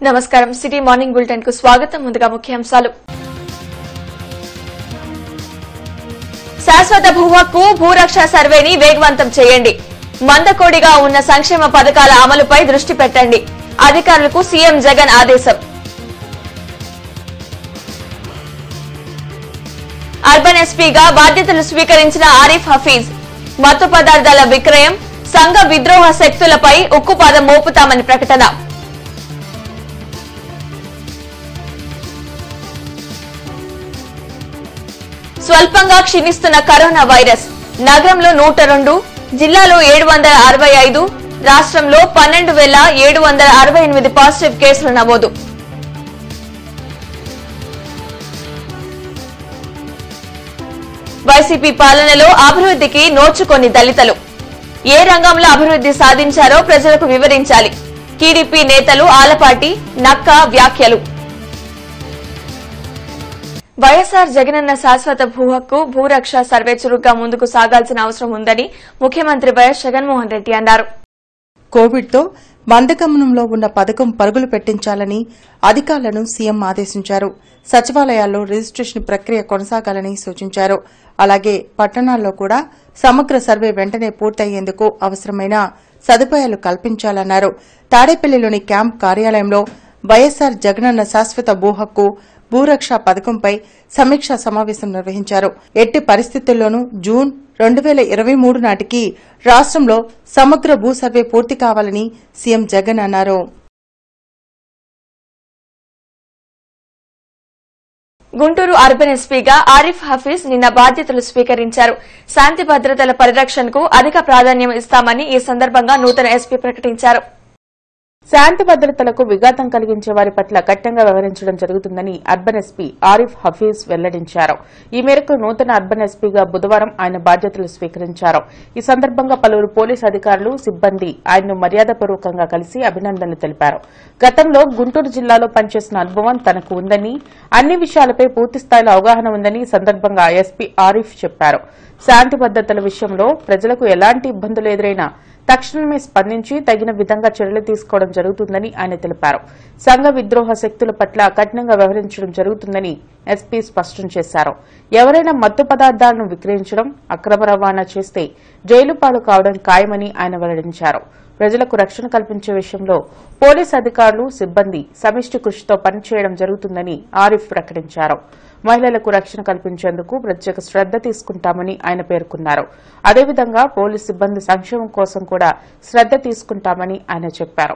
నమస్కారం city morning bulletin కు స్వాగతం ముందుగా ముఖ్యాంశాలు శాశ్వత భూ హక్కు భూరక్ష సర్వేని వేగవంతం చేయండి మందకోడిగా ఉన్న సంక్షేమ పథకాల అమలుపై దృష్టి పెట్టండి అధికారులకు సీఎం జగన్ ఆదేశం అర్బన్ ఎస్పీగా బాధ్యతలు స్వీకరించిన ఆరిఫ్ హఫీజ్ మత్తు పదార్థాల విక్రయం సంఘ విద్రోహ శక్తులపై ఉక్కుపాదం మోపుతామని ప్రకటన స్వల్పంగా క్షీణిస్తున్న కరోనా వైరస్ నగరంలో నూట రెండు జిల్లాలో ఏడు వందల అరవై ఐదు రాష్ట్రంలో పన్నెండు వేల ఏడు వందల అరవై ఎనిమిది పాజిటివ్ కేసులు నమోదు వైసీపీ పాలనలో అభివృద్ధికి నోచుకొని దళితులు ఏ రంగంలో అభివృద్ధి సాధించారో ప్రజలకు వివరించాలి టీడీపీ నేతలు ఆలపాటి నక్క వ్యాఖ్యలు వైఎస్ఆర్ జగనన్న శాశ్వత భూ హక్కు భూరక్ష సర్వే చురుగ్గా ముందుకు సాగాల్సిన అవసరం ఉందని ముఖ్యమంత్రి వైఎస్ జగన్మోహన్ రెడ్డి అన్నారు కోవిడ్తో మందగమనంలో ఉన్న పథకం పరుగులు పెట్టించాలని అధికారులను సీఎం ఆదేశించారు సచివాలయాల్లో రిజిస్ట్రేషన్ ప్రక్రియ కొనసాగాలని సూచించారు అలాగే పట్టణాల్లో కూడా సమగ్ర సర్వే వెంటనే పూర్తయ్యేందుకు అవసరమైన సదుపాయాలు కల్పించాలన్నారు తాడేపల్లిలోని క్యాంప్ కార్యాలయంలో వైఎస్సార్ జగనన్న శాశ్వత భూ హక్కు భూరక్ష పథకంపై సమీక్షా సమావేశం నిర్వహించారు ఎట్టి పరిస్థితుల్లోనూ జూన్ రెండు వేల ఇరవై మూడు నాటికి రాష్ట్రంలో సమగ్ర భూ సర్వే పూర్తి కావాలని సీఎం జగన్ అన్నారు గుంటూరు అర్బన్ ఎస్పీగా ఆరిఫ్ హఫీజ్ నిన్న బాధ్యతలు స్వీకరించారు శాంతి భద్రతల పరిరక్షణకు అధిక ప్రాధాన్యం ఇస్తామని ఈ సందర్భంగా నూతన ఎస్పీ ప్రకటించారు శాంతి భద్రతలకు విఘాతం కలిగించే వారి పట్ల కఠినంగా వ్యవహరించడం జరుగుతుందని అర్బన్ ఎస్పీ ఆరిఫ్ హఫీజ్ వెల్లడించారు ఈ మేరకు నూతన అర్బన్ ఎస్పీగా బుధవారం ఆయన బాధ్యతలు స్వీకరించారు ఈ సందర్భంగా పలువురు పోలీసు అధికారులు సిబ్బంది ఆయన్ను మర్యాదపూర్వకంగా కలిసి అభినందనలు తెలిపారు గతంలో గుంటూరు జిల్లాలో పనిచేసిన అనుభవం తనకు ఉందని అన్ని విషయాలపై పూర్తిస్థాయిలో అవగాహన ఉందని ఈ సందర్భంగా ఎస్పీ ఆరిఫ్ చెప్పారు శాంతి భద్రతల విషయంలో ప్రజలకు ఎలాంటి ఇబ్బందులు ఎదురైనా తక్షణమే స్పందించి తగిన విధంగా చర్యలు తీసుకోవడం జరుగుతుందని ఆయన తెలిపారు సంఘ విద్రోహ శక్తుల పట్ల కఠినంగా వ్యవహరించడం జరుగుతుందని ఎస్పీ స్పష్టం చేశారు ఎవరైనా మత్తు పదార్థాలను విక్రయించడం అక్రమ రవాణా చేస్తే జైలు పాలు కావడం ఖాయమని ఆయన వెల్లడించారు ప్రజలకు రక్షణ కల్పించే విషయంలో పోలీసు అధికారులు సిబ్బంది సమిష్టి కృషితో పనిచేయడం జరుగుతుందని ఆరిఫ్ ప్రకటించారు మహిళలకు రక్షణ కల్పించేందుకు ప్రత్యేక శ్రద్ద తీసుకుంటామని ఆయన పేర్కొన్నారు అదేవిధంగా పోలీసు సిబ్బంది సంక్షేమం కోసం కూడా శ్రద్ద తీసుకుంటామని ఆయన చెప్పారు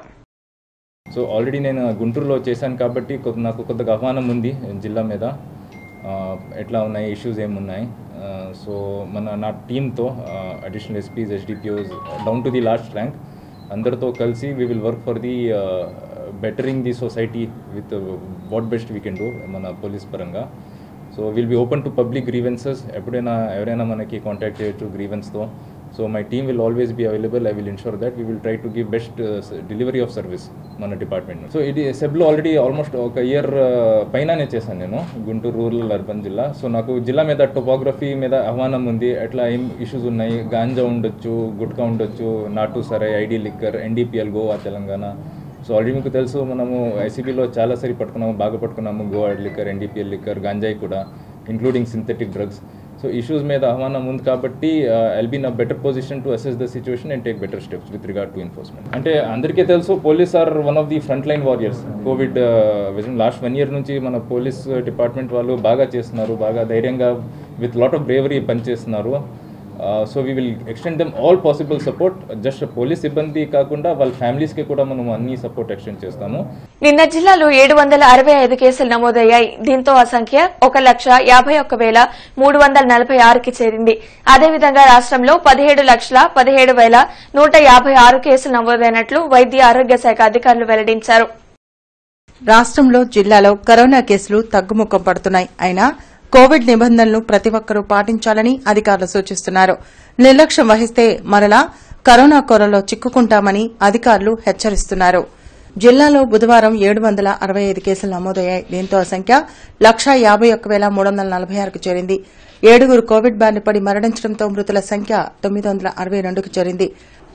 సో ఆల్రెడీ నేను గుంటూరులో చేశాను కాబట్టి కొ- నాకు కొద్దిగా ఆహ్వానం ఉంది జిల్లా మీద ఆ, ఎట్లా ఉన్నాయి ఇష్యూస్ ఏమున్నాయి ఆ, సో మన నా టీంతో additional SPs SDPOs down to the last rank అందరితో కలిసి we will work for the bettering the society with what best we can do మన పోలీస్ పరంగా so will be open to public grievances ఎప్పుడైనా ఎవరైనా మనకి కాంటాక్ట్ చేయొచ్చు గ్రీవెన్స్తో so my team will always be available I will ensure that we will try to give best delivery of service మన department so ఇది సెబ్లో already almost ఒక year పైననే చేశాను నేను గుంటూరు రూరల్ అర్బన్ జిల్లా సో నాకు జిల్లా మీద టోపోగ్రఫీ మీద ఆహ్వానం ఉంది ఎట్లా ఏం ఇష్యూస్ ఉన్నాయి గాంజా ఉండొచ్చు గుట్కా ఉండొచ్చు నాటు సరై ID liquor NDPL Goa Telangana so already మీకు తెలుసు మనము ఐసీబీలో చాలా సరి పట్టుకున్నాము బాగా పట్టుకున్నాము గోవా లిక్కర్ ఎన్డీపీఎల్ లిక్కర్ గంజాయి కూడా including synthetic drugs so issues మీద ఆహ్వానం ఉంది కాబట్టి ఐల్ బీ నా better position to assess the situation and take better steps with regard to enforcement అంటే అందరికీ తెలుసు police are one of the front line warriors covid last one year నుంచి మన పోలీస్ డిపార్ట్మెంట్ వాళ్ళు బాగా చేస్తున్నారు బాగా ధైర్యంగా విత్ లాట్ ఆఫ్ బ్రేవరీ పనిచేస్తున్నారు so we will extend them all possible support just police సిబ్బంది కాకుండా వాళ్ళ ఫ్యామిలీస్కి కూడా మనం అన్ని సపోర్ట్ ఎక్స్టెండ్ చేస్తాము నిన్న జిల్లాలో ఏడు వందల అరవై ఐదు కేసులు నమోదయ్యాయి దీంతో ఆ సంఖ్య ఒక లక్ష యాభై ఒక్క వేల మూడు వందల నలభై ఆరుకి చేరింది అదేవిధంగా రాష్ట్రంలో పదిహేడు లక్షల పదిహేడు వేల నూట యాభై ఆరు కేసులు నమోదైనట్లు వైద్య ఆరోగ్య శాఖ అధికారులు వెల్లడించారు రాష్ట్రంలో జిల్లాలో కరోనా కేసులు తగ్గుముఖం పడుతున్నాయి అయినా కోవిడ్ నిబంధనలు ప్రతి ఒక్కరూ పాటించాలని అధికారులు సూచిస్తున్నారు నిర్లక్ష్యం వహిస్తే మరలా కరోనా కొరలో చిక్కుకుంటామని అధికారులు హెచ్చరిస్తున్నారు జిల్లాలో బుధవారం ఏడు వందల అరవై ఐదు కేసులు నమోదయ్యాయి దీంతో ఆ సంఖ్య లక్షా యాభై ఒక్క వేల మూడు వందల నలభై ఆరుకు చేరింది ఏడుగురు కోవిడ్ బారిన పడి మరణించడంతో మృతుల సంఖ్య తొమ్మిది వందల అరవై రెండుకు చేరింది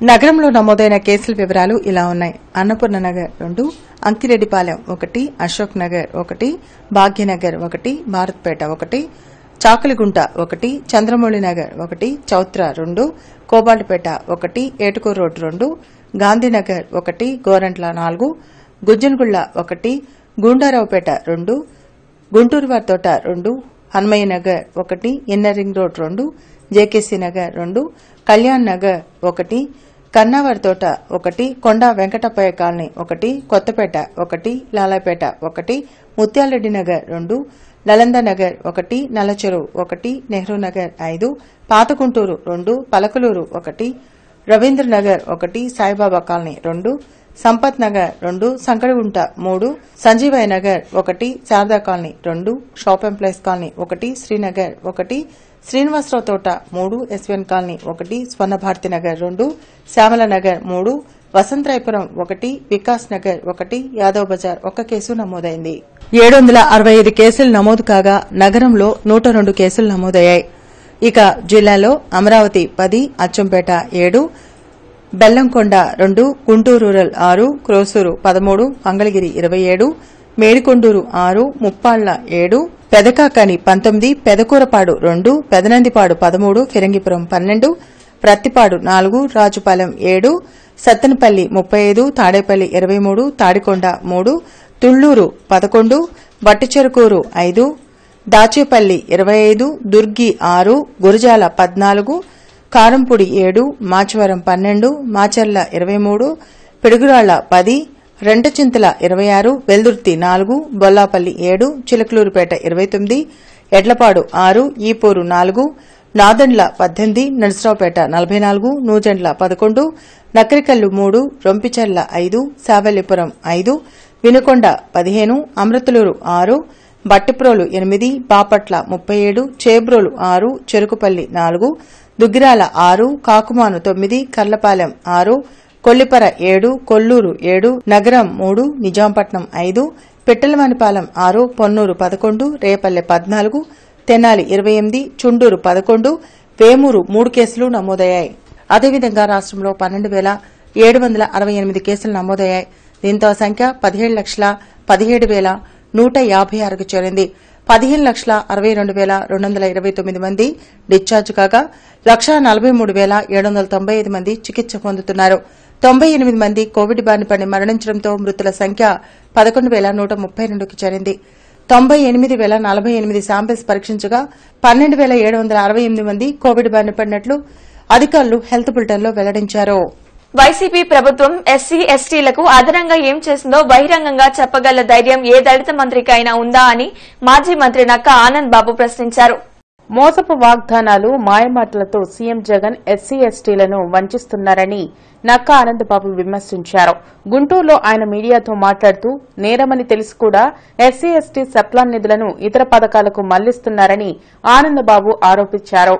నగరంలో నమోదైన కేసుల వివరాలు ఇలా ఉన్నాయి అన్నపూర్ణ నగర్ రెండు అంకిరెడ్డిపాలెం ఒకటి అశోక్ నగర్ ఒకటి భాగ్యనగర్ ఒకటి భారత్పేట ఒకటి చాకలిగుంట ఒకటి చంద్రమౌళి నగర్ ఒకటి చౌత్ర రెండు కోబాల్పేట ఒకటి ఏటుకూరు రోడ్ రెండు గాంధీనగర్ ఒకటి గోరంట్ల నాలుగు గుజ్జన్గుళ్ల ఒకటి గుండారావుపేట రెండు గుంటూరు వారితోట రెండు హన్మయ్య నగర్ ఒకటి ఇన్నర్ రింగ్ రోడ్ రెండు జేకేసీ నగర్ రెండు కళ్యాణ్ నగర్ ఒకటి కన్నావారి తోట ఒకటి కొండ వెంకటప్పయ్య కాలనీ ఒకటి కొత్తపేట ఒకటి లాలాపేట ఒకటి ముత్యాలరెడ్డి నగర్ రెండు నలంద నగర్ ఒకటి నల్లచెరువు ఒకటి నెహ్రూ నగర్ ఐదు పాతగుంటూరు రెండు పలకలూరు ఒకటి రవీంద్ర నగర్ ఒకటి సాయిబాబా కాలనీ రెండు సంపత్ నగర్ రెండు సంకడిగుంట మూడు సంజీవయ్య నగర్ ఒకటి శారదా కాలనీ రెండు షాప్ ఎంప్లాయీస్ కాలనీ ఒకటి శ్రీనగర్ ఒకటి శ్రీనివాసరావు తోట మూడు ఎస్వీఎన్ కాలనీ ఒకటి స్వర్ణభారతి నగర్ రెండు శ్యామల నగర్ మూడు వసంతరాయపురం ఒకటి వికాస్ నగర్ ఒకటి యాదవ్ బజార్ ఒక కేసు నమోదైంది ఏడు వందల అరవై ఐదు కేసులు నమోదు కాగా నగరంలో నూట రెండు కేసులు నమోదయ్యాయి ఇక జిల్లాలో అమరావతి పది అచ్చంపేట ఏడు బెల్లంకొండ రెండు గుంటూరు రూరల్ ఆరు క్రోసూరు పదమూడు మంగళగిరి ఇరవై ఏడు మేడికొండూరు ఆరు ముప్పాళ్ల ఏడు పెదకాకని పంతొమ్మిది పెదకూరపాడు రెండు పెదనందిపాడు పదమూడు ఫిరంగిపురం పన్నెండు ప్రత్తిపాడు నాలుగు రాజుపాలెం ఏడు సత్తెనపల్లి ముప్పై ఐదు తాడేపల్లి ఇరవై మూడు తాడికొండ మూడు తుళ్లూరు పదకొండు బట్టిచెరుకూరు ఐదు దాచేపల్లి ఇరవై ఐదు దుర్గి ఆరు గురజాల పద్నాలుగు కారంపూడి ఏడు మాచవరం పన్నెండు మాచర్ల ఇరవై మూడు పిడుగురాళ్ల పది రెంటచింతల ఇరవై ఆరు వెల్దుర్తి నాలుగు బొల్లాపల్లి ఏడు చిలకలూరుపేట ఇరవై తొమ్మిది ఎడ్లపాడు ఆరు ఈపూరు నాలుగు నాదండ్ల పద్దెనిమిది నరసరావుపేట నలభై నాలుగు నూజెండ్ల పదకొండు నకరికల్లు మూడు రొంపిచెర్ల ఐదు సావెల్లిపురం ఐదు వినుకొండ పదిహేను అమృతలూరు ఆరు బట్టిప్రోలు ఎనిమిది బాపట్ల ముప్పై ఏడు చేబ్రోలు ఆరు చెరుకుపల్లి నాలుగు దుగ్గిరాల ఆరు కాకుమాను తొమ్మిది కర్లపాలెం ఆరు కొల్లిపర ఏడు కొల్లూరు ఏడు నగరం మూడు నిజాంపట్నం ఐదు పిట్టలవానిపాలెం ఆరు పొన్నూరు పదకొండు రేపల్లె పద్నాలుగు తెనాలి ఇరవై ఎనిమిది చుండూరు పదకొండు వేమూరు మూడు కేసులు నమోదయ్యాయి అదేవిధంగా రాష్ట్రంలో పన్నెండు వేల ఏడు వందల అరవై ఎనిమిది కేసులు నమోదయ్యాయి దీంతో ఆ సంఖ్య పదిహేడు లక్షల పదిహేడు వేల నూట యాభై ఆరుకు చేరింది పదిహేను లక్షల అరవై రెండు వేల రెండు వందల ఇరవై తొమ్మిది మంది డిశ్చార్జ్ కాగా లక్షా నలభై మూడు వేల ఏడు వందల తొంభై ఐదు మంది చికిత్స పొందుతున్నారు తొంభై ఎనిమిది మంది కోవిడ్ బారిన పడి మరణించడంతో మృతుల సంఖ్య పదకొండు వేల నూట ముప్పై రెండుకి చేరింది తొంభై ఎనిమిది వేల నలభై ఎనిమిది శాంపిల్స్ పరీక్షించగా పన్నెండు వేల ఏడు వందల అరవై ఎనిమిది మంది కోవిడ్ బారిన పడినట్లు అధికారులు హెల్త్ బులెటిన్లో వెల్లడించారు వైసీపీ ప్రభుత్వం ఎస్సీ ఎస్టీలకు అదనంగా ఏం చేసిందో బహిరంగంగా చెప్పగల ధైర్యం ఏ దళిత మంత్రికి అయినా ఉందా అని మాజీ మంత్రి నక్క ఆనంద్ బాబు ప్రశ్నించారు మోసపు వాగ్దానాలు మాయమాటలతో సీఎం జగన్ ఎస్సీ ఎస్టీలను వంచిస్తున్నారని నక్క ఆనందబాబు విమర్శించారు గుంటూరులో ఆయన మీడియాతో మాట్లాడుతూ నేరమని తెలిసి కూడా ఎస్సీ ఎస్టీ సప్లాన్ నిధులను ఇతర పథకాలకు మళ్లిస్తున్నారని ఆనందబాబు ఆరోపించారు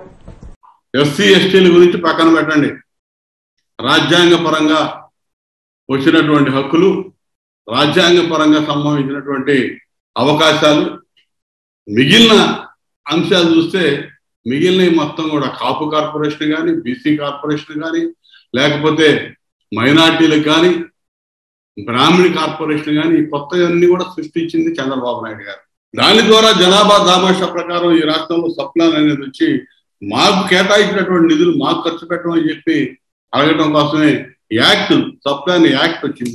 ఎస్సీ ఎస్టీల గురించి పక్కన పెట్టండి రాజ్యాంగ పరంగా వచ్చినటువంటి హక్కులు రాజ్యాంగ పరంగా సంభవించినటువంటి అవకాశాలు మిగిలిన అంశాలు చూస్తే మిగిలినవి మొత్తం కూడా కాపు కార్పొరేషన్ కానీ బీసీ కార్పొరేషన్ కానీ లేకపోతే మైనార్టీలకు కానీ బ్రాహ్మణి కార్పొరేషన్ కానీ ఈ కొత్తవన్నీ కూడా సృష్టించింది చంద్రబాబు నాయుడు గారు దాని ద్వారా జనాభా దామాషా ప్రకారం ఈ రాష్ట్రంలో సప్లాన్ అనేది వచ్చి మాకు కేటాయించినటువంటి నిధులు మాకు ఖర్చు పెట్టమని చెప్పి అడగటం కోసమే యాక్ట్ సప్లాన్ యాక్ట్ వచ్చింది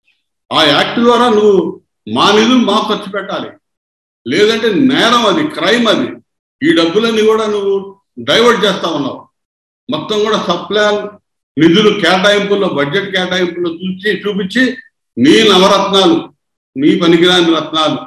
ఆ యాక్ట్ ద్వారా నువ్వు మా నిధులు మాకు ఖర్చు పెట్టాలి లేదంటే నేరం అది క్రైమ్ అది ఈ డబ్బులన్నీ కూడా నువ్వు డైవర్ట్ చేస్తా ఉన్నావు మొత్తం కూడా సప్లాన్ నిధులు కేటాయింపుల్లో బడ్జెట్ కేటాయింపుల్లో చూసి చూపించి నీ నవరత్నాలు నీ పనికిరాని రత్నాలు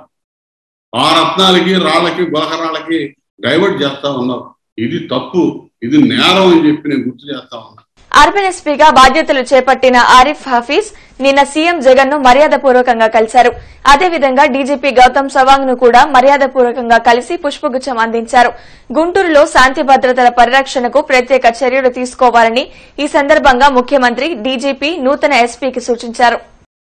ఆ రత్నాలకి రాళ్ళకి బలహరాళ్ళకి డైవర్ట్ చేస్తా ఉన్నావు ఇది తప్పు ఇది నేరం అని చెప్పి నేను గుర్తు చేస్తా ఉన్నా అర్బన్ ఎస్పీగా బాధ్యతలు చేపట్టిన ఆరిఫ్ హఫీజ్ నిన్న సీఎం జగన్ ను మర్యాదపూర్వకంగా కలిశారు అదేవిధంగా డీజీపీ గౌతమ్ సవాంగ్ ను కూడా మర్యాదపూర్వకంగా కలిసి పుష్పగుచ్చం అందించారు గుంటూరులో శాంతి భద్రతల పరిరక్షణకు ప్రత్యేక చర్యలు తీసుకోవాలని ఈ సందర్భంగా ముఖ్యమంత్రి డీజీపీ నూతన ఎస్పీకి సూచించారు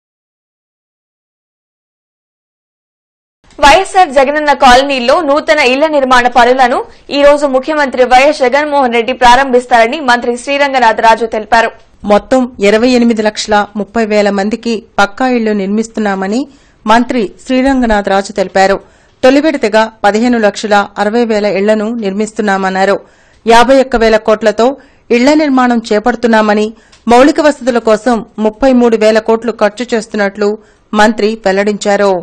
వైఎస్సార్ జగనన్న కాలనీలో నూతన ఇళ్ల నిర్మాణ పనులను ఈ రోజు ముఖ్యమంత్రి వైఎస్ జగన్మోహన్ రెడ్డి ప్రారంభిస్తారని మంత్రి శ్రీరంగనాథ్ రాజు తెలిపారు మొత్తం ఇరవై ఎనిమిది లక్షల ముప్పై వేల మందికి పక్కా ఇళ్లు నిర్మిస్తున్నామని మంత్రి శ్రీరంగనాథ్ రాజు తెలిపారు తొలి విడతగా పదిహేను లక్షల అరవై వేల ఇళ్లను నిర్మిస్తున్నామన్నారు యాబై ఒక్క వేల కోట్లతో ఇళ్ల నిర్మాణం చేపడుతున్నామని మౌలిక వసతుల కోసం ముప్పై మూడు వేల కోట్లు ఖర్చు చేస్తున్నట్లు మంత్రి వెల్లడించారు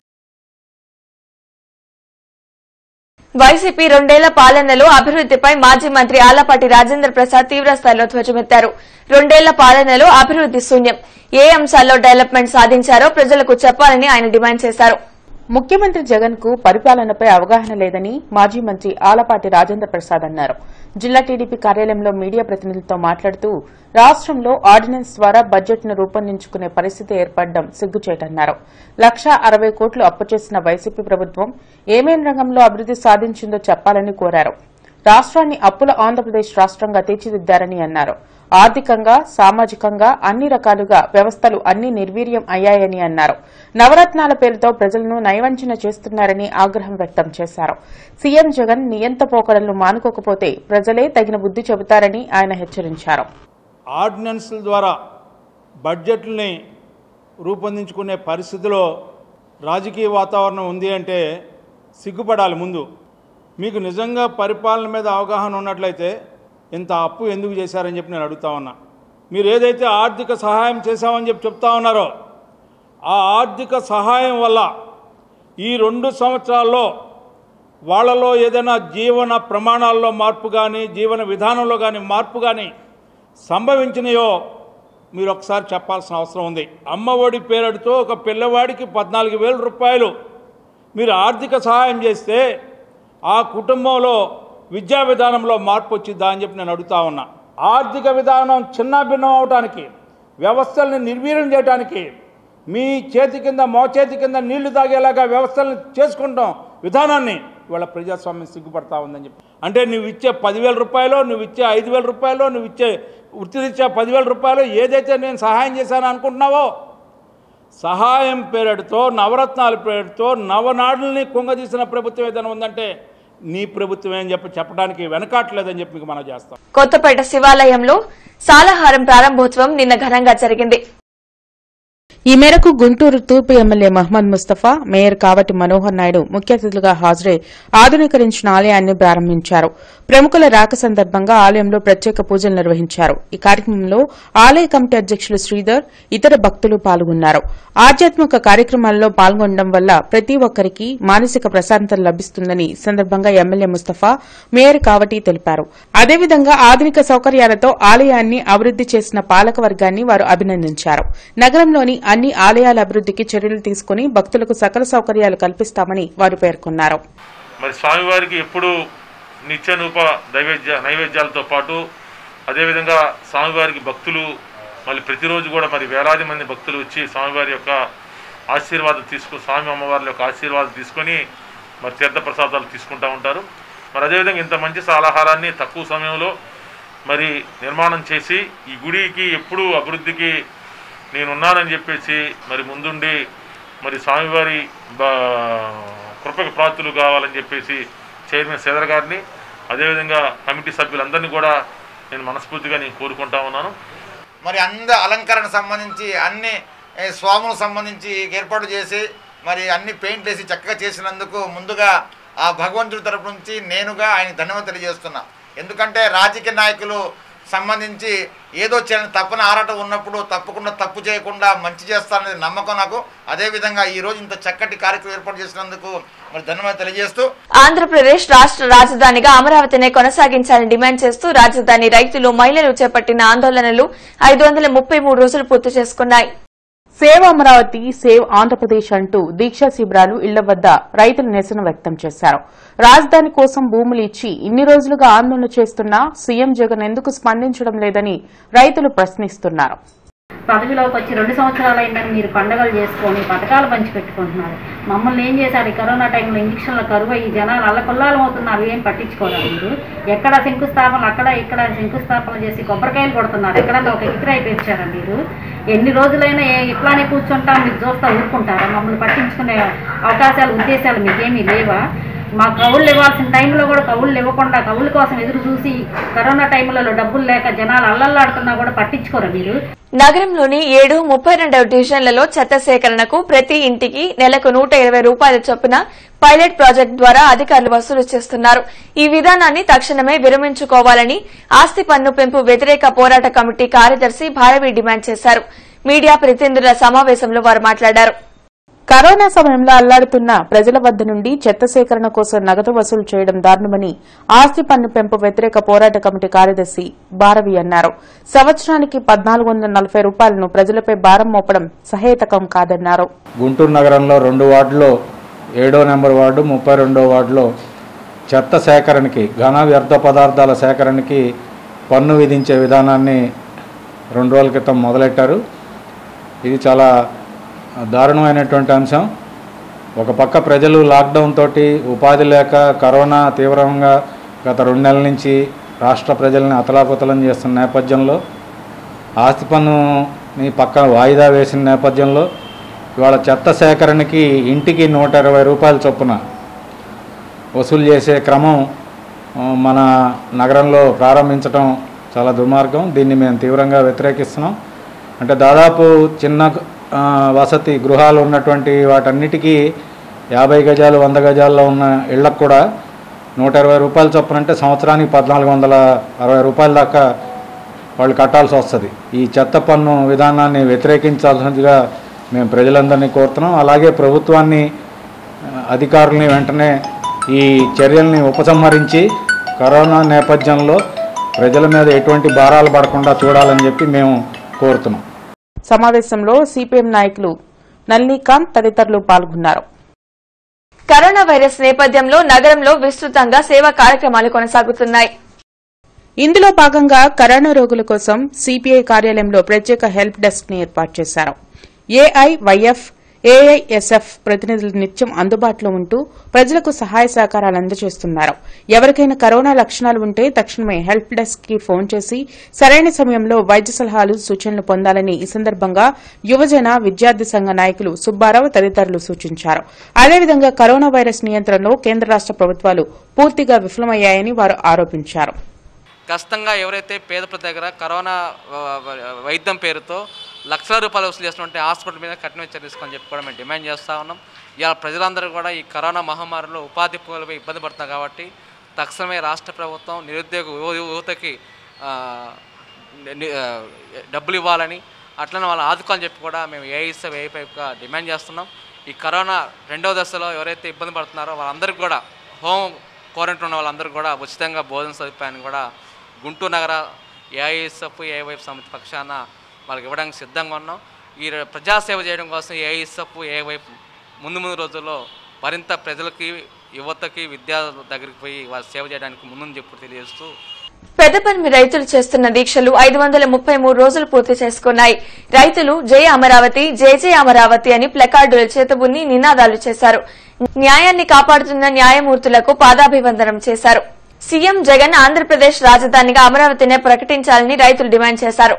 వైసీపీ రెండేళ్ల పాలనలో అభివృద్దిపై మాజీ మంత్రి ఆలపాటి రాజేంద్ర ప్రసాద్ తీవ్రస్థాయిలో ధ్వజమెత్తారు రెండేళ్ల పాలనలో అభివృద్ది శూన్యం ఏ అంశాల్లో డెవలప్మెంట్ సాధించారో ప్రజలకు చెప్పాలని ఆయన డిమాండ్ చేశారు ముఖ్యమంత్రి జగన్ కు పరిపాలనపై అవగాహన లేదని మాజీ మంత్రి ఆలపాటి రాజేంద్ర ప్రసాద్ అన్నారు జిల్లా టీడీపీ కార్యాలయంలో మీడియా ప్రతినిధులతో మాట్లాడుతూ రాష్టంలో ఆర్డినెన్స్ ద్వారా బడ్జెట్ ను రూపొందించుకునే పరిస్థితి ఏర్పడడం సిగ్గుచేటన్నారు లక్షా అరవై కోట్లు అప్పు చేసిన వైసీపీ ప్రభుత్వం ఏమేం రంగంలో అభివృద్ది సాధించిందో చెప్పాలని కోరారు రాష్ట్రాన్ని అప్పుల ఆంధ్రప్రదేశ్ రాష్ట్రంగా తీర్చిదిద్దారని అన్నారు ఆర్థికంగా సామాజికంగా అన్ని రకాలుగా వ్యవస్థలు అన్ని నిర్వీర్యం అయ్యాయని అన్నారు నవరత్నాల పేరుతో ప్రజలను నయవంచన చేస్తున్నారని ఆగ్రహం వ్యక్తం చేశారు సీఎం జగన్ నియంత పోకడలను మానుకోకపోతే ప్రజలే తగిన బుద్ది చెబుతారని ఆయన హెచ్చరించారు ఆర్డినెన్స్ల ద్వారా బడ్జెట్లని రూపొందించుకునే పరిస్థితిలో రాజకీయ వాతావరణం ఉంది అంటే సిగ్గుపడాలి ముందు మీకు నిజంగా పరిపాలన మీద అవగాహన ఉన్నట్లయితే ఇంత అప్పు ఎందుకు చేశారని చెప్పి నేను అడుగుతా ఉన్నా మీరు ఏదైతే ఆర్థిక సహాయం చేశామని చెప్పి చెప్తా ఉన్నారో ఆ ఆర్థిక సహాయం వల్ల ఈ రెండు సంవత్సరాల్లో వాళ్ళలో ఏదైనా జీవన ప్రమాణాల్లో మార్పు కానీ జీవన విధానంలో కానీ మార్పు కానీ సంభవించినాయో మీరు ఒకసారి చెప్పాల్సిన అవసరం ఉంది అమ్మఒడి పేరుతో ఒక పిల్లవాడికి పద్నాలుగు వేల రూపాయలు మీరు ఆర్థిక సహాయం చేస్తే ఆ కుటుంబంలో విద్యా విధానంలో మార్పు వచ్చిద్దా అని చెప్పి నేను అడుగుతా ఉన్నా ఆర్థిక విధానం చిన్న భిన్నం అవడానికి వ్యవస్థల్ని నిర్వీర్యం చేయడానికి మీ చేతి కింద మో చేతి కింద నీళ్లు తాగేలాగా వ్యవస్థల్ని చేసుకుంటాం విధానాన్ని ఇవాళ ప్రజాస్వామ్యం సిగ్గుపడతా ఉందని చెప్పి అంటే నువ్వు ఇచ్చే పదివేల రూపాయలు నువ్వు ఇచ్చే ఐదు వేల రూపాయలు నువ్వు ఇచ్చే వృత్తిరీత్యా పదివేల రూపాయలు ఏదైతే నేను సహాయం చేశాను అనుకుంటున్నావో సహాయం పేరుతో నవరత్నాల పేరుతో నవనాడుల్ని కుంగదీసిన ప్రభుత్వం ఏదైనా ఉందంటే నీ ప్రభుత్వమే అని చెప్పి చెప్పడానికి వెనకాట్లేదని చెప్పి మీకు మనం చేస్తాం కొత్తపేట శివాలయంలో సాలహారం ప్రారంభోత్సవం నిన్న ఘనంగా జరిగింది ఈ మేరకు గుంటూరు తూర్పు ఎమ్మెల్యే మహ్మద్ ముస్తఫా మేయర్ కావటి మనోహర్ నాయుడు ముఖ్య అతిథులుగా హాజరై ఆధునీకరించిన ఆలయాన్ని ప్రారంభించారు ప్రముఖుల రాక సందర్భంగా ఆలయంలో ప్రత్యేక పూజలు నిర్వహించారు ఈ కార్యక్రమంలో ఆలయ కమిటీ అధ్యకులు శ్రీధర్ ఇతర భక్తులు పాల్గొన్నారు ఆధ్యాత్మిక కార్యక్రమాల్లో పాల్గొనడం వల్ల ప్రతి ఒక్కరికి మానసిక ప్రశాంతత లభిస్తుందని ఈ సందర్భంగా ఎమ్మెల్యే ముస్తఫా మేయర్ కావటి తెలిపారు అదేవిధంగా ఆధునిక సౌకర్యాలతో ఆలయాన్ని అభివృద్ది చేసిన పాలక వర్గాన్ని వారు అభినందించారు నగరంలోని అన్ని ఆలయాల అభివృద్దికి చర్యలు తీసుకుని భక్తులకు సకల సౌకర్యాలు కల్పిస్తామని వారు పేర్కొన్నారు మరి స్వామివారికి ఎప్పుడు నిత్యనూప నైవేద్య నైవేద్యాలతో పాటు అదేవిధంగా స్వామివారికి భక్తులు మళ్ళీ ప్రతిరోజు కూడా మరి వేలాది మంది భక్తులు వచ్చి స్వామివారి యొక్క ఆశీర్వాదం తీసుకు స్వామి అమ్మవారి యొక్క ఆశీర్వాదం తీసుకొని మరి తీర్థప్రసాదాలు తీసుకుంటూ ఉంటారు మరి అదేవిధంగా ఇంత మంచి సాలాహారాన్ని తక్కువ సమయంలో మరి నిర్మాణం చేసి ఈ గుడికి ఎప్పుడూ అభివృద్ధికి నేనున్నానని చెప్పేసి మరి ముందుండి మరి స్వామివారి బా కృపకి ప్రాప్తులు కావాలని చెప్పేసి చైర్మన్ శ్రీధర్ గారిని అదేవిధంగా కమిటీ సభ్యులందరినీ కూడా నేను మనస్ఫూర్తిగా నేను కోరుకుంటా ఉన్నాను మరి అంద అలంకరణ సంబంధించి అన్ని ఏ, స్వాములకు సంబంధించి ఏర్పాటు చేసి మరి అన్ని పెయింట్లు వేసి చక్కగా చేసినందుకు ముందుగా ఆ భగవంతుడి తరపు నుంచి నేనుగా ఆయన ధన్యవాదాలు తెలియజేస్తున్నా ఎందుకంటే రాజకీయ నాయకులు సంబంధించి ఏదో చేయాలని తప్పని ఆరాటం ఉన్నప్పుడు తప్పకుండా తప్పు చేయకుండా మంచి చేస్తారనేది నమ్మకం నాకు అదేవిధంగా ఈరోజు ఇంత చక్కటి కార్యక్రమం ఏర్పాటు చేసినందుకు మరి ధన్యవాదాలు తెలియజేస్తూ ఆంధ్రప్రదేశ్ రాష్ట్ర రాజధానిగా అమరావతినే కొనసాగించాలని డిమాండ్ చేస్తూ రాజధాని రైతులు మహిళలు చేపట్టిన ఆందోళనలు ఐదు వందల ముప్పై మూడు రోజులు పూర్తి చేసుకున్నాయి సేవ్ అమరావతి సేవ్ ఆంధ్రప్రదేశ్ అంటూ దీక్షా శిబిరాలు ఇళ్ల వద్ద రైతులు నిరసన వ్యక్తం చేశారు రాజధాని కోసం భూములు ఇచ్చి ఇన్ని రోజులుగా ఆందోళన చేస్తున్నా సీఎం జగన్ ఎందుకు స్పందించడం లేదని రైతులు ప్రశ్నిస్తున్నారు పదవిలోకి వచ్చి రెండు సంవత్సరాలు అయిందని మీరు పండగలు చేసుకొని పథకాలు పంచి పెట్టుకుంటున్నారు మమ్మల్ని ఏం చేశారు ఈ కరోనా టైంలో ఇంజక్షన్ల కరువు ఈ జనాలు అల్లకొల్లాలం అవుతున్నారు ఏం పట్టించుకోరా మీరు ఎక్కడ శంకుస్థాపనలు అక్కడ ఇక్కడ శంకుస్థాపన చేసి కొబ్బరికాయలు కొడుతున్నారు ఎక్కడన్నా ఒక ఎకరాయి పెంచారా మీరు ఎన్ని రోజులైనా ఏ- ఇట్లానే కూర్చుంటాం మీరు చూస్తా ఊరుకుంటారా మమ్మల్ని పట్టించుకునే అవకాశాలు ఉద్దేశాలు మీకేమీ లేవా మా కవుళ్ళు ఇవ్వాల్సిన టైంలో కూడా కవుళ్ళు ఇవ్వకుండా కవుల కోసం ఎదురు చూసి కరోనా టైంలలో డబ్బులు లేక జనాలు అల్లల్లాడుతున్నా కూడా పట్టించుకోరా మీరు నగరంలోని ఏడు ముప్పై రెండవ డివిజన్లలో చెత్త సేకరణకు ప్రతి ఇంటికి నెలకు నూట ఇరవై రూపాయల చొప్పున పైలట్ ప్రాజెక్ట్ ద్వారా అధికారులు వసూలు చేస్తున్నారు ఈ విధానాన్ని తక్షణమే విరమించుకోవాలని ఆస్తి పన్ను పెంపు వ్యతిరేక పోరాట కమిటీ కార్యదర్శి భారవి డిమాండ్ చేశారు మీడియా ప్రతినిధుల సమావేశంలో వారు మాట్లాడారు కరోనా సమయంలో అల్లాడుతున్న ప్రజల వద్ద నుండి చెత్త సేకరణ కోసం నగదు వసూలు చేయడం దారుణమని ఆస్తి పన్ను పెంపు వ్యతిరేక పోరాట కమిటీ కార్యదర్శి భారవి అన్నారు సంవత్సరానికి పద్నాలుగు వందల నలభై రూపాయలను ప్రజలపై భారం మోపడం సహేతకం కాదన్నారు గుంటూరు నగరంలో రెండు వార్డులో ఏడో నెంబర్ వార్డు ముప్పై రెండో వార్డులో చెత్త సేకరణకి ఘన వ్యర్థ పదార్థాల సేకరణకి పన్ను విధించే విధానాన్ని రెండు రోజుల క్రితం మొదలెట్టారు ఇది చాలా దారుణమైనటువంటి అంశం ఒక పక్క ప్రజలు లాక్డౌన్ తోటి ఉపాధి లేక కరోనా తీవ్రంగా గత రెండు నెలల నుంచి రాష్ట్ర ప్రజల్ని అతలాకుతలం చేస్తున్న నేపథ్యంలో ఆస్తి పన్నుని పక్కన వాయిదా వేసిన నేపథ్యంలో ఇవాళ చెత్త సేకరణకి ఇంటికి నూట ఇరవై రూపాయల చొప్పున వసూలు చేసే క్రమం ఆ, మన నగరంలో ప్రారంభించడం చాలా దుర్మార్గం దీన్ని మేము తీవ్రంగా వ్యతిరేకిస్తున్నాం అంటే దాదాపు చిన్న ఆ, వసతి గృహాలు ఉన్నటువంటి వాటన్నిటికీ యాభై గజాలు వంద గజాల్లో ఉన్న ఇళ్లకు కూడా నూట ఇరవై రూపాయలు చొప్పున అంటే సంవత్సరానికి పద్నాలుగు వందల అరవై రూపాయల దాకా వాళ్ళు కట్టాల్సి వస్తుంది ఈ చెత్త పన్ను విధానాన్ని వ్యతిరేకించాల్సిందిగా మేము ప్రజలందరినీ కోరుతున్నాం అలాగే ప్రభుత్వాన్ని ఆ, అధికారుల్ని వెంటనే ఈ చర్యల్ని ఉపసంహరించి కరోనా నేపథ్యంలో ప్రజల మీద ఎటువంటి భారాలు పడకుండా చూడాలని చెప్పి మేము కోరుతున్నాం సమావేశంలో సిపిఎం నాయకులు నల్నీకాంత్ తదితరులు పాల్గొన్నారు కరోనా వైరస్ నేపథ్యంలో నగరంలో విస్తృతంగా సేవా కార్యక్రమాలు కొనసాగుతున్నాయి ఇందులో భాగంగా కరోనా రోగుల కోసం సిపిఐ కార్యాలయంలో ప్రత్యేక హెల్ప్ డెస్క్ ని ఏర్పాటు చేశారు ఏఐవైఎఫ్ ఏఐఎస్ఎఫ్ ప్రతినిధులు నిత్యం అందుబాటులో ఉంటూ ప్రజలకు సహాయ సహకారాలు అందజేస్తున్నారు ఎవరికైనా కరోనా లక్షణాలు ఉంటే తక్షణమే హెల్ప్ డెస్క్ కి ఫోన్ చేసి సరైన సమయంలో వైద్య సలహాలు సూచనలు పొందాలని ఈ సందర్భంగా యువజన విద్యార్థి సంఘ నాయకులు సుబ్బారావు తదితరులు సూచించారు అదేవిధంగా కరోనా వైరస్ నియంత్రణలో కేంద్ర రాష్ట ప్రభుత్వాలు పూర్తిగా విఫలమయ్యాయని వారు ఆరోపించారు ఖచ్చితంగా ఎవరైతే పేద ప్రజల దగ్గర కరోనా ఆ, వైద్యం పేరుతో లక్షల రూపాయలు వసూలు చేస్తున్నట్టు హాస్పిటల్ మీద కఠినమైన చర్య తీసుకోని చెప్పి కూడా మేము డిమాండ్ చేస్తూ ఉన్నాం ఇలా ప్రజలందరూ కూడా ఈ కరోనా మహమ్మారిలో ఉపాధి కోల్పోయి ఇబ్బంది పడుతున్నారు కాబట్టి తక్షణమే రాష్ట్ర ప్రభుత్వం నిరుద్యోగ యువ- యువతకి ఆ, ని- ఆ, డబ్బులు ఇవ్వాలని అట్లనే వాళ్ళని ఆదుకోవాలని చెప్పి కూడా మేము ఏఐఎస్ ఏఐపైగా డిమాండ్ చేస్తున్నాం ఈ కరోనా రెండవ దశలో ఎవరైతే ఇబ్బంది పడుతున్నారో వాళ్ళందరికీ కూడా హోమ్ క్వారంటైన్ ఉన్న వాళ్ళందరికీ కూడా ఉచితంగా భోజన సదుపాయాన్ని కూడా గుంటూరు నగర ఏఐఎస్ఎఫ్ ఏవైపు సమితి పక్షాన వాళ్ళకి ఇవ్వడానికి సిద్ధంగా ఉన్నాం ఈ ర- ప్రజాసేవ చేయడం కోసం ఏఐఎస్ఎఫ్ ఏవైపు ముందు ముందు రోజుల్లో మరింత ప్రజలకి యువతకి విద్యార్థుల దగ్గరికి పోయి వాళ్ళు సేవ చేయడానికి ముందు చెప్పు తెలియజేస్తూ పెద్దపల్లి రైతులు చేస్తున్న దీక్షలు ఐదు వందల ముప్పై మూడు రోజులు పూర్తి చేసుకున్నాయి రైతులు జై అమరావతి జై జై అమరావతి అని ప్లకార్డుల చేతబున్ని నినాదాలు చేశారు న్యాయాన్ని కాపాడుతున్న న్యాయమూర్తులకు పాదాభివందనం చేశారు సీఎం జగన్ ఆంధ్రప్రదేశ్ రాజధానిగా అమరావతినే ప్రకటించాలని రైతులు డిమాండ్ చేశారు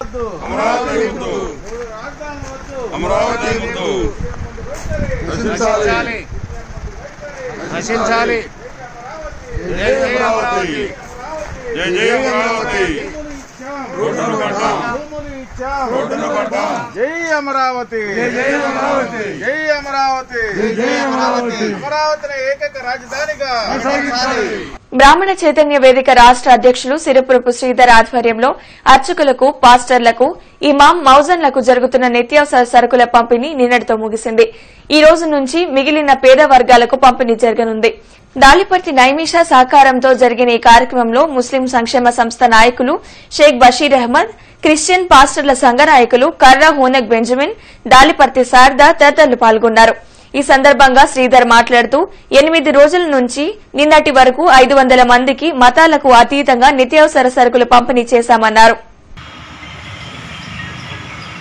నశించాలి నశించాలి జై జై అమరావతి జై జై అమరావతి రోడ్డును పడతాం రోడ్డును పడతాం జై అమరావతి జై జై అమరావతి జై అమరావతి జై జై అమరావతి అమరావతిని ఏకైక రాజధానిగా కొనసాగించాలి బ్రాహ్మణ చైతన్య వేదిక రాష్ట్ర అధ్యక్షులు సిరిపురపు శ్రీధర్ ఆధ్వర్యంలో అర్చకులకు పాస్టర్లకు ఇమాం మౌజన్లకు జరుగుతున్న నిత్యావసర సరుకుల పంపిణీ నిన్నటితో ముగిసింది ఈ రోజు నుంచి మిగిలిన పేద వర్గాలకు పంపిణీ జరగనుంది దాలిపర్తి నైమిషా సహకారంతో జరిగిన ఈ కార్యక్రమంలో ముస్లిం సంక్షేమ సంస్థ నాయకులు షేక్ బషీర్ అహ్మద్ క్రిస్టియన్ పాస్టర్ల సంఘ నాయకులు కర్రా హూనక్ బెంజమిన్ దాలిపర్తి శారద తదితరులు పాల్గొన్నారు ఈ సందర్భంగా శ్రీధర్ మాట్లాడుతూ ఎనిమిది రోజుల నుంచి నిన్నటి వరకు ఐదు వందల మందికి మతాలకు అతీతంగా నిత్యావసర సరుకులు పంపిణీ చేశామన్నారు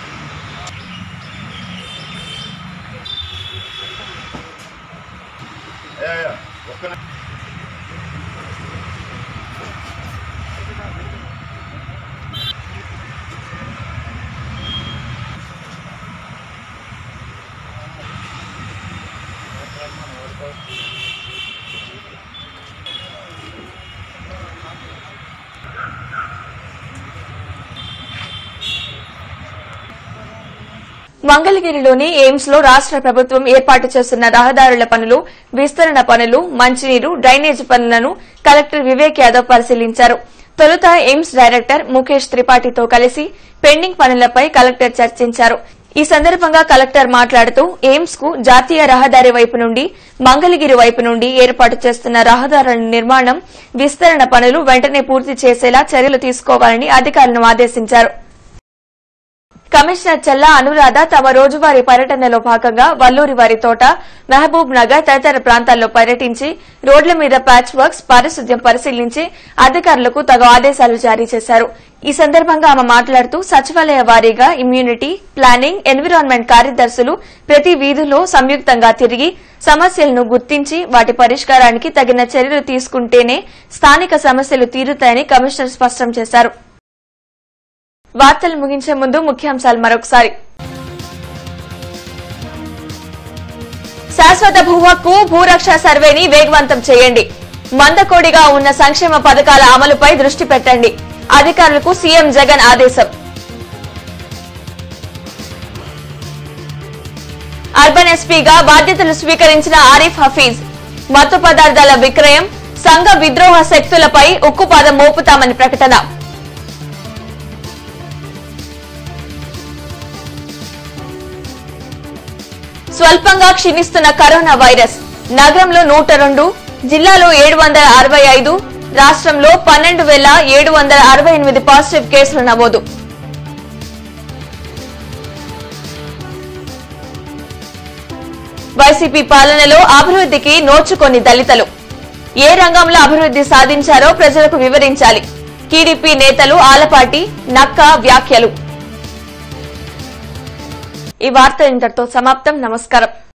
మంగళగిరిలోని ఎయిమ్స్ లో రాష్ట ప్రభుత్వం ఏర్పాటు చేస్తున్న రహదారుల పనులు విస్తరణ పనులు మంచినీరు డ్రైనేజ్ పనులను కలెక్టర్ వివేక్ యాదవ్ పరిశీలించారు తొలుత ఎయిమ్స్ డైరెక్టర్ ముఖేష్ త్రిపాఠితో కలిసి పెండింగ్ పనులపై కలెక్టర్ చర్చించారు ఈ సందర్భంగా కలెక్టర్ మాట్లాడుతూ ఎయిమ్స్ కు జాతీయ రహదారి వైపు నుండి మంగళగిరి వైపు నుండి ఏర్పాటు చేస్తున్న రహదారుల నిర్మాణం విస్తరణ పనులు వెంటనే పూర్తి చేసేలా చర్యలు తీసుకోవాలని అధికారులను ఆదేశించారు కమిషనర్ చెల్లా అనురాధ తమ రోజువారీ పర్యటనలో భాగంగా వల్లూరి వారి తోట మహబూబ్ నగర్ తదితర ప్రాంతాల్లో పర్యటించి రోడ్ల మీద ప్యాచ్ వర్క్స్ పారిశుద్ధ్యం పరిశీలించి అధికారులకు తగు ఆదేశాలు జారీ చేశారు ఈ సందర్భంగా ఆమె మాట్లాడుతూ సచివాలయ వారీగా ఇమ్యూనిటీ ప్లానింగ్ ఎన్విరాన్మెంట్ కార్యదర్శులు ప్రతి వీధిలో సంయుక్తంగా తిరిగి సమస్యలను గుర్తించి వాటి పరిష్కారానికి తగిన చర్యలు తీసుకుంటేనే స్థానిక సమస్యలు తీరుతాయని కమిషనర్ స్పష్టం చేశారు వార్తలు ముగించే ముందు ముఖ్యాంశాలు మరొకసారి శాశ్వత భూ హక్కు భూరక్ష సర్వేని వేగవంతం చేయండి మందకోడిగా ఉన్న సంక్షేమ పథకాల అమలుపై దృష్టి పెట్టండి అధికారులకు సీఎం జగన్ ఆదేశం అర్బన్ ఎస్పీగా బాధ్యతలు స్వీకరించిన ఆరిఫ్ హఫీజ్ మత్తు పదార్థాల విక్రయం సంఘ విద్రోహ శక్తులపై ఉక్కుపాదం మోపుతామని ప్రకటన స్వల్పంగా క్షీణిస్తున్న కరోనా వైరస్ నగరంలో నూట రెండు జిల్లాలో ఏడు వందల అరవై ఐదు రాష్ట్రంలో పన్నెండు వేల ఏడు వందల అరవై ఎనిమిది పాజిటివ్ కేసులు నమోదు వైసీపీ పాలనలో అభివృద్ధికి నోచుకొని దళితులు ఏ రంగంలో అభివృద్ధి సాధించారో ప్రజలకు వివరించాలి టీడీపీ నేతలు ఆలపాటి నక్క వ్యాఖ్యలు ఈ వార్త ఇంతటితో సమాప్తం నమస్కారం